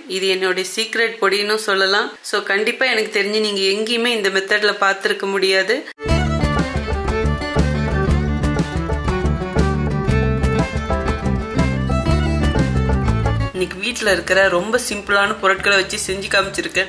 இது என்னுடைய சீக்ரெட் பொடின்னு சொல்லலாம் ஸோ கண்டிப்பா எனக்கு தெரிஞ்சு நீங்க எங்கேயுமே இந்த மெத்தட்ல பார்த்துருக்க முடியாது இன்னைக்கு வீட்டில் இருக்கிற ரொம்ப சிம்பிளான பொருட்களை வச்சு செஞ்சு காமிச்சிருக்கேன்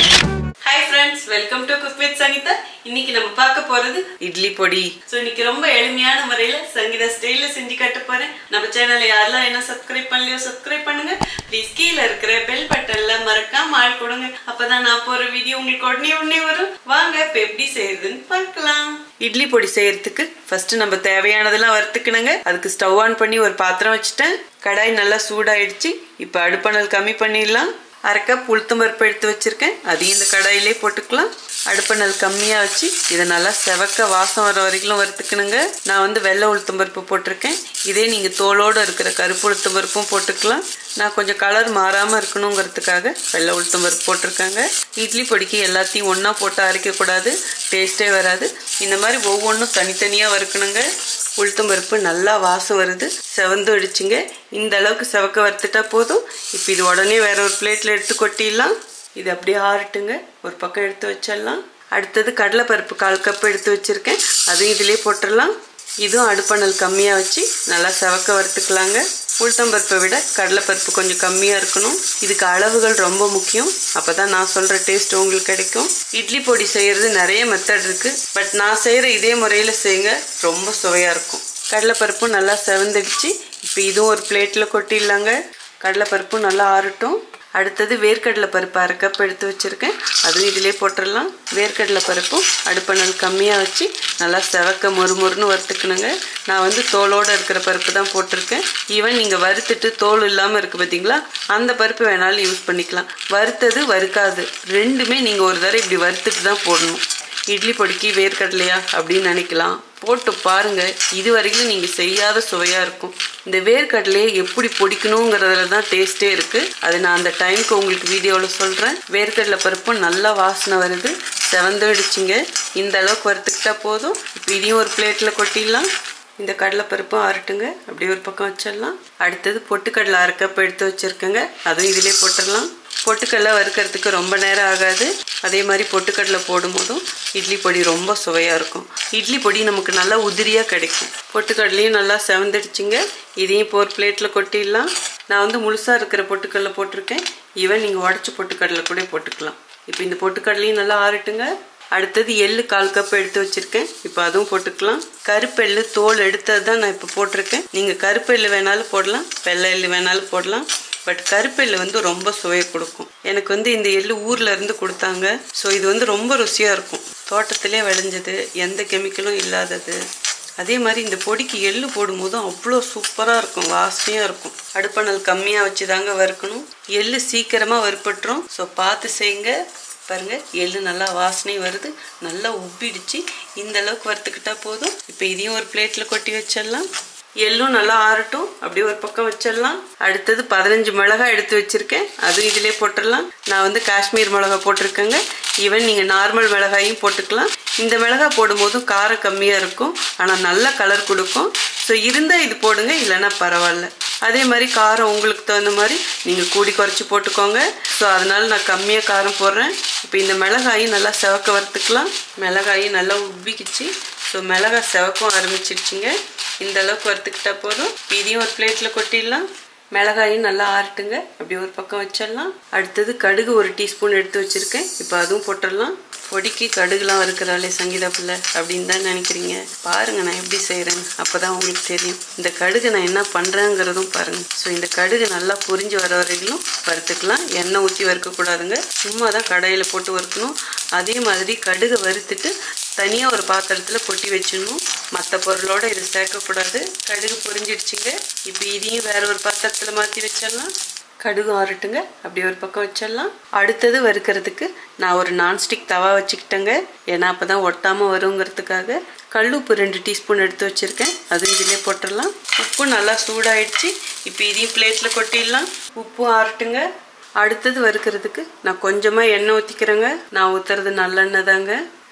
hi friends welcome to cook with Sangeetha இன்னைக்கு நம்ம பார்க்க போறது இட்லி பொடி ஸோ இன்னைக்கு ரொம்ப எளிமையான முறையில சங்கீதா ஸ்டைல்ல செஞ்சு காட்ட போறேன் நம்ம சேனலை யாரெல்லாம் என்ன சப்ஸ்கிரைப் பண்ணலையோ சப்ஸ்கிரைப் பண்ணுங்க ப்ளீஸ் கீழே இருக்கிற பெல் பட்டன்ல மறக்காம ஆள் கொடுங்க அப்பதான் நான் போற வீடியோ உங்களுக்கு உடனே உடனே வரும் வாங்க இப்போ எப்படி செய்யறதுன்னு பார்க்கலாம் இட்லி பொடி செய்யறதுக்கு ஃபர்ஸ்ட் நம்ம தேவையானதெல்லாம் வறுத்துக்கணுங்க அதுக்கு ஸ்டவ் ஆன் பண்ணி ஒரு பாத்திரம் வச்சுட்டேன் கடாய் நல்லா சூடாயிடுச்சு இப்போ அடுப்பணல் கம்மி பண்ணிடலாம் அரை கப் உளுத்தம் பருப்பு எடுத்து வச்சிருக்கேன் அதையும் இந்த கடாயிலே போட்டுக்கலாம் அடுப்பணல் கம்மியாக வச்சு இதை நல்லா செவக்க வாசம் வர வரைக்கும் வறுத்துக்கணுங்க நான் வந்து வெள்ளை உளுத்தம் பருப்பு போட்டிருக்கேன் இதே நீங்கள் தோலோடு இருக்கிற கருப்பு உளுத்தம் பருப்பும் போட்டுக்கலாம் நான் கொஞ்சம் கலர் மாறாமல் இருக்கணுங்கிறதுக்காக வெள்ளை உளுத்தம் பருப்பு போட்டிருக்காங்க இட்லி பொடிக்கு எல்லாத்தையும் ஒன்றா போட்டு அரைக்கக்கூடாது டேஸ்ட்டே வராது இந்த மாதிரி ஒவ்வொன்றும் தனித்தனியாக வறுக்கணுங்க உளுத்தம் பருப்பு நல்லா வாசம் வருது செவந்து அடிச்சுங்க இந்த அளவுக்கு செவக்க வறுத்துட்டா போதும் இப்போ இது உடனே வேற ஒரு பிளேட்டில் எடுத்து கொட்டிடலாம் இது அப்படியே ஆறட்டுங்க ஒரு பக்கம் எடுத்து வச்சிடலாம் அடுத்தது கடலைப்பருப்பு கால் கப் எடுத்து வச்சுருக்கேன் அதையும் இதிலே போட்டுடலாம் இதுவும் அடுப்பணல் கம்மியாக வச்சு நல்லா செவக்க வறுத்துக்கலாங்க உளுத்தம்பருப்பை விட கடலைப்பருப்பு கொஞ்சம் கம்மியாக இருக்கணும் இதுக்கு அளவுகள் ரொம்ப முக்கியம் அப்போ தான் நான் சொல்கிற டேஸ்ட் உங்களுக்கு கிடைக்கும் இட்லி பொடி செய்கிறது நிறைய மெத்தட் இருக்குது பட் நான் செய்கிற இதே முறையில் செய்யுங்க ரொம்ப சுவையாக இருக்கும் கடலைப்பருப்பும் நல்லா செவந்துடுச்சு இப்போ இதுவும் ஒரு பிளேட்டில் கொட்டிடலாங்க கடலைப்பருப்பும் நல்லா ஆறட்டும் அடுத்தது வேர்க்கடலை பருப்பு அரை கப் எடுத்து வச்சுருக்கேன் அதுவும் இதிலே போட்டுடலாம் வேர்க்கடலை பருப்பும் அடுப்பணல் கம்மியாக வச்சு நல்லா செவக்க மொறு மொறுன்னு வறுத்துக்கணுங்க நான் வந்து தோலோடு இருக்கிற பருப்பு தான் போட்டிருக்கேன் ஈவன் நீங்கள் வறுத்துட்டு தோல் இல்லாமல் இருக்குது பார்த்தீங்களா அந்த பருப்பு வேணாலும் யூஸ் பண்ணிக்கலாம் வறுத்தது வறுக்காது ரெண்டுமே நீங்கள் ஒரு தடவை இப்படி வறுத்துட்டு தான் போடணும் இட்லி பொடிக்கு வேர்க்கடலையா அப்படின்னு நினைக்கலாம் போட்டு பாருங்க இது வரைக்கும் நீங்கள் செய்யாத சுவையாக இருக்கும் இந்த வேர்க்கடலையை எப்படி பொடிக்கணுங்கிறதுல தான் டேஸ்ட்டே இருக்குது அது நான் அந்த டைமுக்கு உங்களுக்கு வீடியோவில் சொல்கிறேன் வேர்க்கடலை பருப்பும் நல்லா வாசனை வருது செவந்தடிச்சுங்க இந்த அளவுக்கு வறுத்துக்கிட்டா போதும் இப்போ இதையும் ஒரு பிளேட்டில் கொட்டிடலாம் இந்த கடலைப்பருப்பும் ஆறட்டுங்க அப்படியே ஒரு பக்கம் வச்சிடலாம் அடுத்தது பொட்டுக்கடலை அரை கப் எடுத்து வச்சுருக்கேங்க அதுவும் இதிலே போட்டுடலாம் பொட்டுக்கடலை வறுக்கிறதுக்கு ரொம்ப நேரம் ஆகாது அதே மாதிரி பொட்டுக்கடலை போடும்போதும் இட்லி பொடி ரொம்ப சுவையாக இருக்கும் இட்லி பொடி நமக்கு நல்லா உதிரியாக கிடைக்கும் பொட்டுக்கடலையும் நல்லா செவந்துடுச்சுங்க இதையும் இப்போ ஒரு பிளேட்டில் கொட்டிடலாம் நான் வந்து முழுசாக இருக்கிற பொட்டுக்கடலை போட்டிருக்கேன் ஈவன் நீங்கள் உடச்சி பொட்டுக்கடலை கூட போட்டுக்கலாம் இப்போ இந்த பொட்டுக்கடலையும் நல்லா ஆறட்டுங்க அடுத்தது எள்ளு கால் கப் எடுத்து வச்சிருக்கேன் இப்போ அதுவும் போட்டுக்கலாம் கருப்பெள்ளு தோல் எடுத்தது தான் நான் இப்போ போட்டிருக்கேன் நீங்கள் கருப்பெள்ளு வேணாலும் போடலாம் வெள்ளை எள்ளு வேணாலும் போடலாம் பட் கருப்பெள்ளு வந்து ரொம்ப சுவையை கொடுக்கும் எனக்கு வந்து இந்த எள்ளு ஊர்ல இருந்து கொடுத்தாங்க ஸோ இது வந்து ரொம்ப ருசியாக இருக்கும் தோட்டத்திலே விளைஞ்சது எந்த கெமிக்கலும் இல்லாதது அதே மாதிரி இந்த பொடிக்கு எள்ளு போடும்போதும் அவ்வளோ சூப்பராக இருக்கும் வாசனையாக இருக்கும் அடுப்பணல் கம்மியாக வச்சு தாங்க வறுக்கணும் எள்ளு சீக்கிரமாக வறுப்பட்டுரும் ஸோ பார்த்து செய்யுங்க பாருங்க எள்ளு நல்லா வாசனை வருது நல்லா உப்பிடுச்சு இந்த அளவுக்கு வறுத்துக்கிட்டா போதும் இப்போ இதையும் ஒரு பிளேட்டில் கொட்டி வச்சிடலாம் எள்ளும் நல்லா ஆறட்டும் அப்படியே ஒரு பக்கம் வச்சிடலாம் அடுத்தது பதினஞ்சு மிளகாய் எடுத்து வச்சிருக்கேன் அதுவும் இதிலே போட்டுடலாம் நான் வந்து காஷ்மீர் மிளகாய் போட்டிருக்கேங்க ஈவன் நீங்கள் நார்மல் மிளகாயும் போட்டுக்கலாம் இந்த மிளகாய் போடும்போதும் காரம் கம்மியாக இருக்கும் ஆனால் நல்ல கலர் கொடுக்கும் ஸோ இருந்தால் இது போடுங்க இல்லைன்னா பரவாயில்ல அதே மாதிரி காரம் உங்களுக்கு தகுந்த மாதிரி நீங்கள் கூடி குறைச்சி போட்டுக்கோங்க ஸோ அதனால நான் கம்மியாக காரம் போடுறேன் இப்போ இந்த மிளகாயும் நல்லா செவக்க வறுத்துக்கலாம் மிளகாயும் நல்லா உப்பிக்கிச்சு ஸோ மிளகாய் செவக்கும் ஆரம்பிச்சிருச்சுங்க இந்த அளவுக்கு வறுத்துக்கிட்டா போதும் இதையும் ஒரு பிளேட்டில் கொட்டிடலாம் மிளகாயும் நல்லா ஆறட்டுங்க அப்படி ஒரு பக்கம் வச்சிடலாம் அடுத்தது கடுகு ஒரு டீஸ்பூன் எடுத்து வச்சுருக்கேன் இப்போ அதுவும் போட்டுடலாம் பொடிக்கு கடுகுலாம் வறுக்கிறாளே சங்கீதா பிள்ளை அப்படின்னு தான் நினைக்கிறீங்க பாருங்க நான் எப்படி செய்கிறேன்னு அப்போ தான் உங்களுக்கு தெரியும் இந்த கடுகு நான் என்ன பண்ணுறேங்கிறதும் பாருங்க ஸோ இந்த கடுகு நல்லா பொரிஞ்சு வர வரையிலும் வறுத்துக்கலாம் எண்ணெய் ஊற்றி வறுக்கக்கூடாதுங்க சும்மா தான் கடாயில் போட்டு வறுக்கணும் அதே மாதிரி கடுகை வறுத்துட்டு தனியாக ஒரு பாத்திரத்தில் கொட்டி வச்சிடணும் மற்ற பொருளோட இது சேர்க்கக்கூடாது கடுகு பொரிஞ்சிடுச்சுங்க இப்போ இதையும் வேற ஒரு பாத்திரத்தில் மாற்றி வச்சிடலாம் கடுகு ஆறட்டுங்க அப்படி ஒரு பக்கம் வச்சிடலாம் அடுத்தது வறுக்கிறதுக்கு நான் ஒரு நான்ஸ்டிக் தவா வச்சுக்கிட்டேங்க ஏன்னா அப்போ தான் ஒட்டாமல் வருங்கிறதுக்காக கல்லுப்பு ரெண்டு டீஸ்பூன் எடுத்து வச்சுருக்கேன் அதுவும் இதிலே போட்டுடலாம் உப்பு நல்லா சூடாயிடுச்சு இப்போ இதையும் பிளேட்டில் கொட்டிடலாம் உப்பும் ஆறட்டுங்க அடுத்தது வறுக்கிறதுக்கு நான் கொஞ்சமாக எண்ணெய் ஊற்றிக்கிறேங்க நான் ஊற்றுறது நல்லெண்ணெய் தாங்க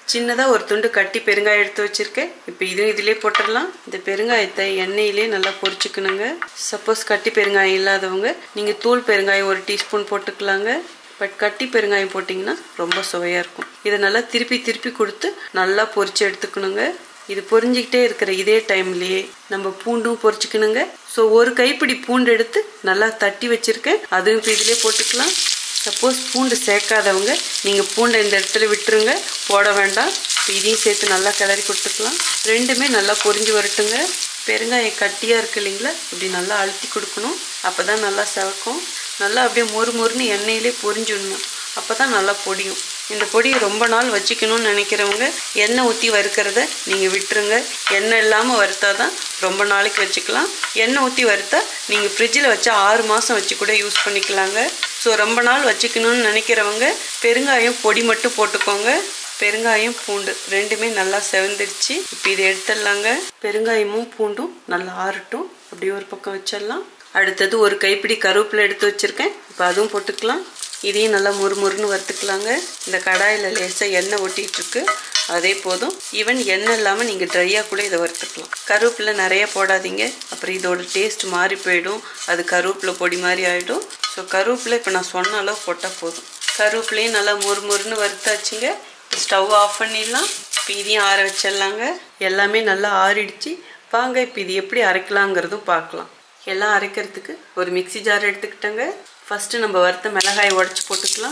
சின்னதாக ஒரு துண்டு கட்டி பெருங்காயம் எடுத்து வச்சுருக்கேன் இப்போ இதுவும் இதிலே போட்டுடலாம் இந்த பெருங்காயத்தை எண்ணெயிலே நல்லா பொரிச்சுக்கணுங்க சப்போஸ் கட்டி பெருங்காயம் இல்லாதவங்க நீங்கள் தூள் பெருங்காயம் ஒரு டீஸ்பூன் போட்டுக்கலாங்க பட் கட்டி பெருங்காயம் போட்டிங்கன்னா ரொம்ப சுவையாக இருக்கும் இதை நல்லா திருப்பி திருப்பி கொடுத்து நல்லா பொரிச்சு எடுத்துக்கணுங்க இது பொரிஞ்சிக்கிட்டே இருக்கிற இதே டைம்லயே நம்ம பூண்டும் பொரிச்சுக்கணுங்க ஸோ ஒரு கைப்பிடி பூண்டு எடுத்து நல்லா தட்டி வச்சிருக்கேன் அதுவும் இப்போ இதிலே போட்டுக்கலாம் சப்போஸ் பூண்டு சேர்க்காதவங்க நீங்கள் பூண்டை இந்த இடத்துல விட்டுருங்க போட வேண்டாம் இப்போ இதையும் சேர்த்து நல்லா கிளறி கொடுத்துக்கலாம் ரெண்டுமே நல்லா பொரிஞ்சு வரட்டுங்க பெருங்காயம் கட்டியாக இருக்கு இல்லைங்களா இப்படி நல்லா அழுத்தி கொடுக்கணும் அப்போ தான் நல்லா செவக்கும் நல்லா அப்படியே மொறு மொறுன்னு எண்ணெயிலே பொரிஞ்சிடணும் அப்போ தான் நல்லா பொடியும் இந்த பொடியை ரொம்ப நாள் வச்சுக்கணும்னு நினைக்கிறவங்க எண்ணெய் ஊற்றி வறுக்கிறத நீங்கள் விட்டுருங்க எண்ணெய் இல்லாமல் வறுத்தா தான் ரொம்ப நாளைக்கு வச்சுக்கலாம் எண்ணெய் ஊற்றி வறுத்தா நீங்கள் ஃப்ரிட்ஜில் வச்சா ஆறு மாதம் வச்சு கூட யூஸ் பண்ணிக்கலாங்க ஸோ ரொம்ப நாள் வச்சுக்கணும்னு நினைக்கிறவங்க பெருங்காயம் பொடி மட்டும் போட்டுக்கோங்க பெருங்காயம் பூண்டு ரெண்டுமே நல்லா செவந்துடுச்சு இப்போ இதை எடுத்துடலாங்க பெருங்காயமும் பூண்டும் நல்லா ஆறட்டும் அப்படியே ஒரு பக்கம் வச்சிடலாம் அடுத்தது ஒரு கைப்பிடி கருவேப்பிலை எடுத்து வச்சுருக்கேன் இப்போ அதுவும் போட்டுக்கலாம் இதையும் நல்லா முறுமுறுன்னு வறுத்துக்கலாங்க இந்த கடாயில் லேசாக எண்ணெய் ஒட்டிகிட்டு இருக்கு அதே போதும் ஈவன் எண்ணெய் இல்லாமல் நீங்கள் ட்ரையாக கூட இதை வறுத்துக்கலாம் கருவேப்பிலை நிறைய போடாதீங்க அப்புறம் இதோட டேஸ்ட் மாறி போயிடும் அது கருவேப்பிலை பொடி மாதிரி ஆகிடும் ஸோ கருவேப்பிலை இப்போ நான் சொன்ன அளவு போட்டால் போதும் கருவேப்பிலையும் நல்லா முறுமுறுன்னு வறுத்தாச்சுங்க ஸ்டவ் ஆஃப் பண்ணிடலாம் இப்போ இதையும் ஆற வச்சிடலாங்க எல்லாமே நல்லா ஆறிடுச்சு வாங்க இப்போ இது எப்படி அரைக்கலாங்கிறதும் பார்க்கலாம் எல்லாம் அரைக்கிறதுக்கு ஒரு மிக்சி ஜார் எடுத்துக்கிட்டேங்க ஃபஸ்ட்டு நம்ம வறுத்த மிளகாயை உடச்சி போட்டுக்கலாம்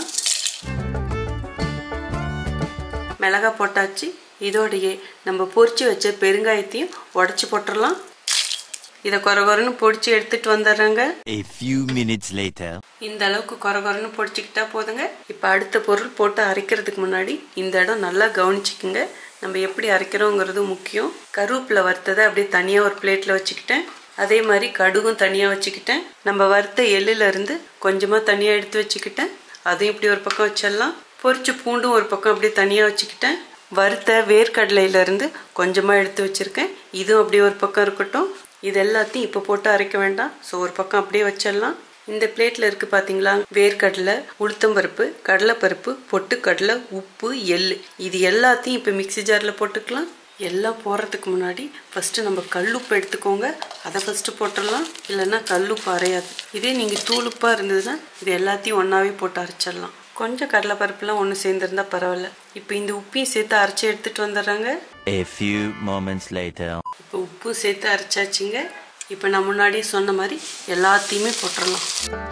மிளகாய் போட்டாச்சு இதோடையே நம்ம பொரிச்சு வச்ச பெருங்காயத்தையும் உடச்சி போட்டுடலாம் இதை குறகுறன்னு பொடிச்சு எடுத்துட்டு வந்துடுறேங்க A few minutes later. இந்த அளவுக்கு குறகுறன்னு பொடிச்சுக்கிட்டா போதுங்க இப்போ அடுத்த பொருள் போட்டு அரைக்கிறதுக்கு முன்னாடி இந்த இடம் நல்லா கவனிச்சுக்குங்க நம்ம எப்படி அரைக்கிறோங்கிறது முக்கியம் கருவேப்பிலை வறுத்ததை அப்படியே தனியாக ஒரு பிளேட்டில் வச்சுக்கிட்டேன் அதே மாதிரி கடுகும் தனியாக வச்சுக்கிட்டேன் நம்ம வறுத்த எள்ளுல இருந்து கொஞ்சமாக தனியாக எடுத்து வச்சுக்கிட்டேன் அதையும் இப்படி ஒரு பக்கம் வச்சிடலாம் பொரிச்ச பூண்டும் ஒரு பக்கம் அப்படியே தனியாக வச்சுக்கிட்டேன் வறுத்த வேர்க்கடலையில இருந்து கொஞ்சமாக எடுத்து வச்சிருக்கேன் இதுவும் அப்படியே ஒரு பக்கம் இருக்கட்டும் இது எல்லாத்தையும் இப்போ போட்டு அரைக்க வேண்டாம் ஸோ ஒரு பக்கம் அப்படியே வச்சிடலாம் இந்த பிளேட்ல இருக்கு பாத்தீங்களா வேர்க்கடலை உளுத்தம்பருப்பு கடலைப்பருப்பு பொட்டுக்கடலை உப்பு எள்ளு இது எல்லாத்தையும் இப்போ மிக்ஸி ஜார்ல போட்டுக்கலாம் எல்லாம் போடுறதுக்கு முன்னாடி ஃபர்ஸ்ட் நம்ம கல்லுப்பு எடுத்துக்கோங்க அதை ஃபர்ஸ்ட் போட்டுடலாம் இல்லைன்னா கல்லுப்பு அரையாது இதே நீங்க தூளுப்பா இருந்ததுன்னா இது எல்லாத்தையும் ஒன்னாவே போட்டு அரைச்சிடலாம் கொஞ்சம் கடலைப்பருப்புலாம் ஒன்று சேர்ந்துருந்தா பரவாயில்ல இப்போ இந்த உப்பையும் சேர்த்து அரைச்சி எடுத்துட்டு வந்துடுறாங்க A few moments later. இப்போ உப்பு சேர்த்து அரைச்சாச்சுங்க இப்போ நான் முன்னாடியே சொன்ன மாதிரி எல்லாத்தையுமே போட்டுடலாம்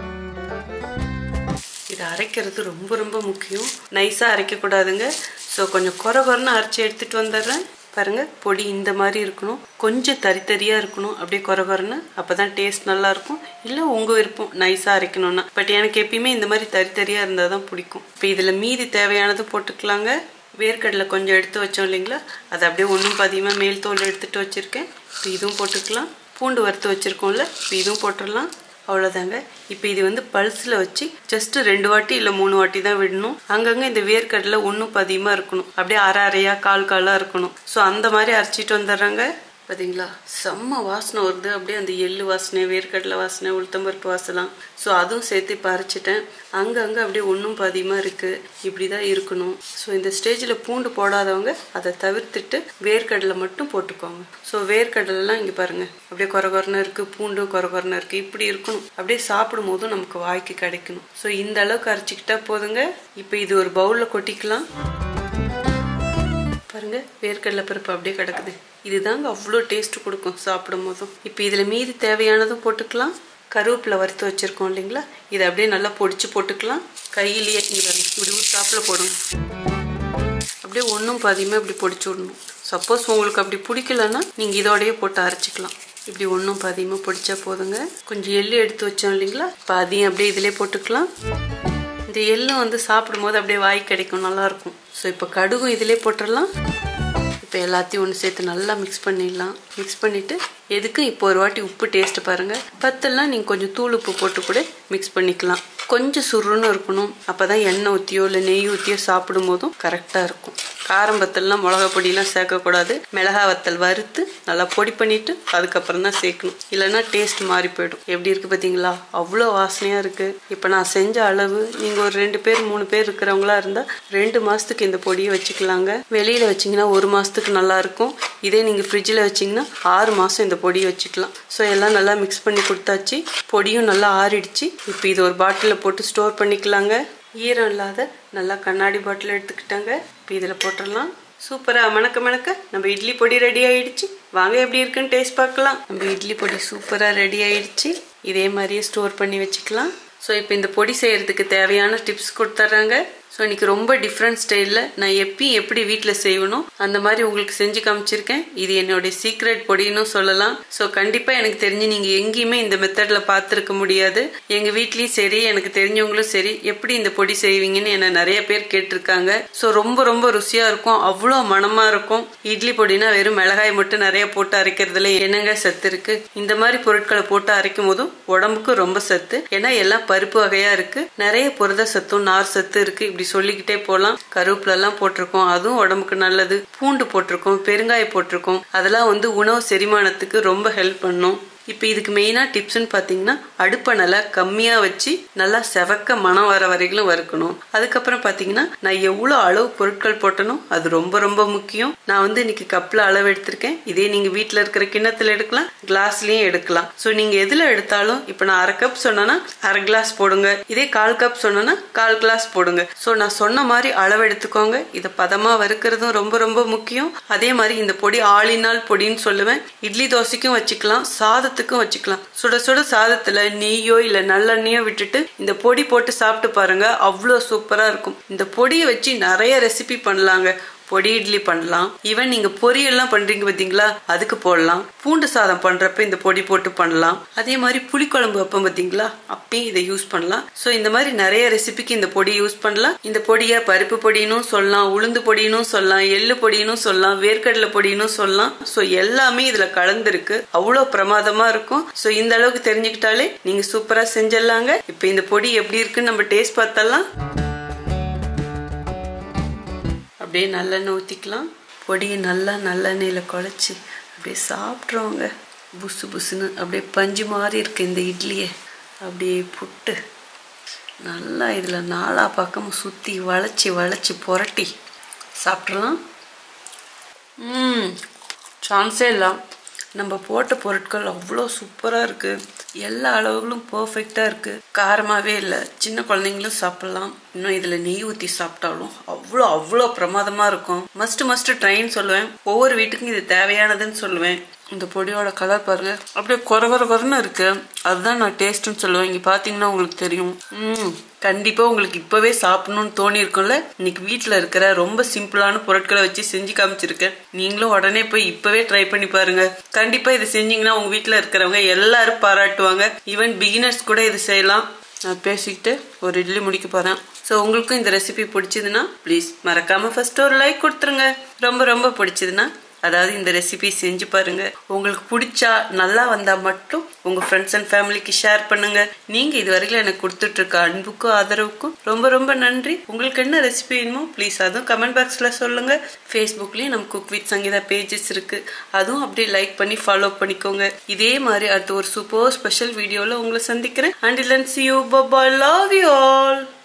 இதை அரைக்கிறது ரொம்ப ரொம்ப முக்கியம் நைஸாக அரைக்கக்கூடாதுங்க ஸோ கொஞ்சம் குறை குறைன்னு அரைச்சி எடுத்துட்டு வந்துடுறேன் பாருங்க பொடி இந்த மாதிரி இருக்கணும் கொஞ்சம் தறி தறியாக இருக்கணும் அப்படியே குறை குறைன்னு அப்போ தான் டேஸ்ட் நல்லா இருக்கும் இல்லை உங்கள் விருப்பம் நைஸாக அரைக்கணும்னா பட் எனக்கு எப்பயுமே இந்த மாதிரி தறி தறியாக இருந்தால் தான் பிடிக்கும் இப்போ இதில் மீதி தேவையானது போட்டுக்கலாங்க வேர்க்கடலை கொஞ்சம் எடுத்து வச்சோம் இல்லைங்களா அதை அப்படியே ஒன்றும் பாதியமாக மேல் தோல் எடுத்துட்டு வச்சுருக்கேன் இப்போ இதுவும் போட்டுக்கலாம் பூண்டு வறுத்து வச்சுருக்கோம்ல இப்போ இதுவும் போட்டுடலாம் அவ்வளோதாங்க இப்போ இது வந்து பல்ஸில் வச்சு ஜஸ்ட் ரெண்டு வாட்டி இல்லை மூணு வாட்டி தான் விடணும் அங்கங்கே இந்த வேர்க்கடலை ஒன்றும் பதியமாக இருக்கணும் அப்படியே அரை அரையாக கால் காலாக இருக்கணும் ஸோ அந்த மாதிரி அரைச்சிட்டு வந்துடுறாங்க பார்த்தீங்களா செம்ம வாசனை வருது அப்படியே அந்த எள்ளு வாசனை வேர்க்கடலை வாசனை உளுத்தம்பருப்பு வாசலாம் ஸோ அதுவும் சேர்த்து இப்போ அரைச்சிட்டேன் அங்கங்கே அப்படியே ஒன்றும் பாதியமாக இருக்குது இப்படி தான் இருக்கணும் ஸோ இந்த ஸ்டேஜில் பூண்டு போடாதவங்க அதை தவிர்த்துட்டு வேர்க்கடலை மட்டும் போட்டுக்கோங்க ஸோ வேர்க்கடலைலாம் இங்கே பாருங்கள் அப்படியே குறை குறைன்னு இருக்குது பூண்டும் குறை குறைன்னு இருக்குது இப்படி இருக்கணும் அப்படியே சாப்பிடும் போதும் நமக்கு வாய்க்கு கிடைக்கணும் ஸோ இந்த அளவுக்கு அரைச்சிக்கிட்டா போதுங்க இப்போ இது ஒரு பவுலில் கொட்டிக்கலாம் பாருங்க வேர்க்கடலை பருப்பு அப்படியே கிடக்குது இதுதாங்க அவ்வளோ டேஸ்ட் கொடுக்கும் சாப்பிடும் போதும் இப்போ இதில் மீதி தேவையானதும் போட்டுக்கலாம் கருவேப்பிலை வறுத்து வச்சுருக்கோம் இல்லைங்களா இதை அப்படியே நல்லா பொடிச்சு போட்டுக்கலாம் கையிலேயே இங்கே பாருங்க இப்படி ஊற்றாப்பில் போடணும் அப்படியே ஒன்றும் பாதியுமே இப்படி பொடிச்சு விடணும் சப்போஸ் உங்களுக்கு அப்படி பிடிக்கலன்னா நீங்கள் இதோடயே போட்டு அரைச்சிக்கலாம் இப்படி ஒன்றும் பாதியமாக பொடிச்சா போதுங்க கொஞ்சம் எள்ளு எடுத்து வச்சோம் இல்லைங்களா இப்போ அதையும் அப்படியே இதிலே போட்டுக்கலாம் இந்த எள்ளும் வந்து சாப்பிடும்போது அப்படியே வாய் கிடைக்கும் நல்லாயிருக்கும் ஸோ இப்போ கடுகும் இதிலே போட்டுடலாம் இப்போ எல்லாத்தையும் ஒன்று சேர்த்து நல்லா மிக்ஸ் பண்ணிடலாம் மிக்ஸ் பண்ணிவிட்டு எதுக்கு இப்போ ஒரு வாட்டி உப்பு டேஸ்ட் பாருங்கள் பத்தெல்லாம் நீங்கள் கொஞ்சம் தூள் உப்பு போட்டு கூட மிக்ஸ் பண்ணிக்கலாம் கொஞ்சம் சுருன்னு இருக்கணும் அப்பதான் எண்ணெய் ஊற்றியோ இல்லை நெய் ஊற்றியோ சாப்பிடும் போதும் கரெக்டாக இருக்கும் காரம் வத்தல்லாம் மிளகா பொடியெல்லாம் சேர்க்கக்கூடாது மிளகா வத்தல் வறுத்து நல்லா பொடி பண்ணிட்டு அதுக்கப்புறம் தான் சேர்க்கணும் இல்லைன்னா டேஸ்ட் மாறி போயிடும் எப்படி இருக்கு பார்த்தீங்களா அவ்வளோ வாசனையாக இருக்கு இப்போ நான் செஞ்ச அளவு நீங்கள் ஒரு ரெண்டு பேர் மூணு பேர் இருக்கிறவங்களா இருந்தால் ரெண்டு மாதத்துக்கு இந்த பொடியை வச்சுக்கலாங்க வெளியில் வச்சிங்கன்னா ஒரு மாதத்துக்கு நல்லா இருக்கும் இதே நீங்கள் ஃப்ரிட்ஜில் வச்சிங்கன்னா ஆறு மாதம் இந்த பொடியை வச்சுக்கலாம் ஸோ எல்லாம் நல்லா மிக்ஸ் பண்ணி கொடுத்தாச்சு பொடியும் நல்லா ஆறிடுச்சு இப்போ இது ஒரு பாட்டிலில் போட்டு ஸ்டோர் பண்ணிக்கலாங்க ஈரம் இல்லாத நல்லா கண்ணாடி பாட்டில் எடுத்துக்கிட்டாங்க இப்போ இதில் போட்டுடலாம் சூப்பராக மணக்க மணக்க நம்ம இட்லி பொடி ரெடி ஆயிடுச்சு வாங்க எப்படி இருக்குன்னு டேஸ்ட் பார்க்கலாம் நம்ம இட்லி பொடி சூப்பராக ரெடி ஆயிடுச்சு இதே மாதிரியே ஸ்டோர் பண்ணி வச்சுக்கலாம் ஸோ இப்போ இந்த பொடி செய்யறதுக்கு தேவையான டிப்ஸ் கொடுத்துட்றாங்க ஸோ இன்னைக்கு ரொம்ப டிஃப்ரெண்ட் ஸ்டைலில் நான் எப்பயும் எப்படி வீட்டில் செய்யணும் அந்த மாதிரி உங்களுக்கு செஞ்சு காமிச்சிருக்கேன் இது என்னுடைய சீக்ரெட் பொடின்னு சொல்லலாம் ஸோ கண்டிப்பாக எனக்கு தெரிஞ்சு நீங்கள் எங்கேயுமே இந்த மெத்தடில் பார்த்துருக்க முடியாது எங்கள் வீட்லேயும் சரி எனக்கு தெரிஞ்சவங்களும் சரி எப்படி இந்த பொடி செய்வீங்கன்னு என்ன நிறைய பேர் கேட்டிருக்காங்க ஸோ ரொம்ப ரொம்ப ருசியாக இருக்கும் அவ்வளோ மனமாக இருக்கும் இட்லி பொடினா வெறும் மிளகாய் மட்டும் நிறைய போட்டு அரைக்கிறதுல என்னங்க சத்து இருக்கு இந்த மாதிரி பொருட்களை போட்டு அரைக்கும் போதும் உடம்புக்கு ரொம்ப சத்து ஏன்னா எல்லாம் பருப்பு வகையா இருக்கு நிறைய புரத சத்தும் நார் சத்து இருக்கு இப்படி சொல்லிக்கிட்டே போலாம் கருவேப்பில எல்லாம் போட்டிருக்கோம் அதுவும் உடம்புக்கு நல்லது பூண்டு போட்டிருக்கோம் பெருங்காயம் போட்டிருக்கோம் அதெல்லாம் வந்து உணவு செரிமானத்துக்கு ரொம்ப ஹெல்ப் பண்ணும் இப்போ இதுக்கு மெயினாக டிப்ஸ்னு பார்த்தீங்கன்னா அடுப்பை நல்லா கம்மியாக வச்சு நல்லா செவக்க மனம் வர வரைக்கும் வறுக்கணும் அதுக்கப்புறம் பார்த்தீங்கன்னா நான் எவ்வளோ அளவு பொருட்கள் போட்டனோ அது ரொம்ப ரொம்ப முக்கியம் நான் வந்து இன்னைக்கு கப்பில் அளவு எடுத்திருக்கேன் இதே நீங்கள் வீட்டில் இருக்கிற கிண்ணத்தில் எடுக்கலாம் கிளாஸ்லேயும் எடுக்கலாம் ஸோ நீங்கள் எதில் எடுத்தாலும் இப்போ நான் அரை கப் சொன்னேன்னா அரை கிளாஸ் போடுங்க இதே கால் கப் சொன்னேன்னா கால் கிளாஸ் போடுங்க ஸோ நான் சொன்ன மாதிரி அளவு எடுத்துக்கோங்க இதை பதமாக வறுக்கிறதும் ரொம்ப ரொம்ப முக்கியம் அதே மாதிரி இந்த பொடி ஆளினால் பொடின்னு சொல்லுவேன் இட்லி தோசைக்கும் வச்சுக்கலாம் சாதம் சாதத்துக்கும் வச்சுக்கலாம் சுட சுட சாதத்துல நெய்யோ இல்ல நல்லெண்ணெயோ விட்டுட்டு இந்த பொடி போட்டு சாப்பிட்டு பாருங்க அவ்வளோ சூப்பரா இருக்கும் இந்த பொடியை வச்சு நிறைய ரெசிபி பண்ணலாங்க பொடி இட்லி பண்ணலாம் ஈவன் நீங்க பொரியல்லாம் பண்றீங்க பாத்தீங்களா அதுக்கு போடலாம் பூண்டு சாதம் பண்றப்ப இந்த பொடி போட்டு பண்ணலாம் அதே மாதிரி புளிக்குழம்பு வைப்போம் பாத்தீங்களா அப்பயும் இதை யூஸ் பண்ணலாம் ஸோ இந்த மாதிரி நிறைய ரெசிபிக்கு இந்த பொடி யூஸ் பண்ணலாம் இந்த பொடியை பருப்பு பொடினும் சொல்லலாம் உளுந்து பொடினும் சொல்லலாம் எள்ளு பொடினும் சொல்லலாம் வேர்க்கடலை பொடினும் சொல்லலாம் ஸோ எல்லாமே இதுல கலந்துருக்கு அவ்வளோ பிரமாதமா இருக்கும் ஸோ இந்த அளவுக்கு தெரிஞ்சுக்கிட்டாலே நீங்க சூப்பரா செஞ்சிடலாங்க இப்போ இந்த பொடி எப்படி இருக்குன்னு நம்ம டேஸ்ட் பார்த்தலாம் அப்படியே நல்லெண்ணெய் ஊற்றிக்கலாம் பொடியை நல்லா நல்லெண்ணெயில் குழச்சி அப்படியே சாப்பிட்றவங்க புசு புசுன்னு அப்படியே பஞ்சு மாதிரி இருக்கு இந்த இட்லியை அப்படியே புட்டு நல்லா இதில் நாலா பக்கமும் சுற்றி வளைச்சி வளைச்சி புரட்டி சாப்பிட்றலாம் ம் சான்ஸே இல்லை நம்ம போட்ட பொருட்கள் அவ்வளோ சூப்பராக இருக்குது எல்லா அளவுகளும் பர்ஃபெக்டாக இருக்குது காரமாகவே இல்லை சின்ன குழந்தைங்களும் சாப்பிட்லாம் இன்னும் இதில் நெய் ஊற்றி சாப்பிட்டாலும் அவ்வளோ அவ்வளோ பிரமாதமாக இருக்கும் மஸ்ட் மஸ்ட் ட்ரைன்னு சொல்லுவேன் ஒவ்வொரு வீட்டுக்கும் இது தேவையானதுன்னு சொல்லுவேன் இந்த பொடியோட கலர் பாருங்க அப்படியே குறை குறை குறைன்னு இருக்கு அதுதான் நான் டேஸ்ட்னு சொல்லுவேன் இங்க பாத்தீங்கன்னா உங்களுக்கு தெரியும் ம் கண்டிப்பா உங்களுக்கு இப்பவே சாப்பிடணும்னு தோணி இருக்கும்ல இன்னைக்கு வீட்டுல இருக்கிற ரொம்ப சிம்பிளான பொருட்களை வச்சு செஞ்சு காமிச்சிருக்கேன் நீங்களும் உடனே போய் இப்பவே ட்ரை பண்ணி பாருங்க கண்டிப்பா இது செஞ்சீங்கன்னா உங்க வீட்டுல இருக்கிறவங்க எல்லாரும் பாராட்டுவாங்க ஈவன் பிகினர்ஸ் கூட இது செய்யலாம் நான் பேசிக்கிட்டு ஒரு இட்லி முடிக்க போறேன் ஸோ உங்களுக்கும் இந்த ரெசிபி பிடிச்சதுன்னா ப்ளீஸ் மறக்காம ஃபர்ஸ்ட் ஒரு லைக் கொடுத்துருங்க ரொம்ப ரொம்ப பிடிச்சதுன்னா அதாவது இந்த ரெசிபி செஞ்சு பாருங்க உங்களுக்கு பிடிச்சா நல்லா வந்தா மட்டும் உங்க ஃப்ரெண்ட்ஸ் அண்ட் ஃபேமிலிக்கு ஷேர் பண்ணுங்க நீங்க இது வரைக்கும் எனக்கு கொடுத்துட்டு இருக்க அன்புக்கும் ஆதரவுக்கும் ரொம்ப ரொம்ப நன்றி உங்களுக்கு என்ன ரெசிபி வேணுமோ ப்ளீஸ் அதுவும் கமெண்ட் பாக்ஸ்ல சொல்லுங்க ஃபேஸ்புக்லயும் நம்ம குக் வித் சங்கீதா பேஜஸ் இருக்கு அதுவும் அப்படியே லைக் பண்ணி ஃபாலோ பண்ணிக்கோங்க இதே மாதிரி அடுத்த ஒரு சூப்பர் ஸ்பெஷல் வீடியோல உங்களை சந்திக்கிறேன் அண்ட் லென்ஸ் யூ பபா லவ் யூ ஆல்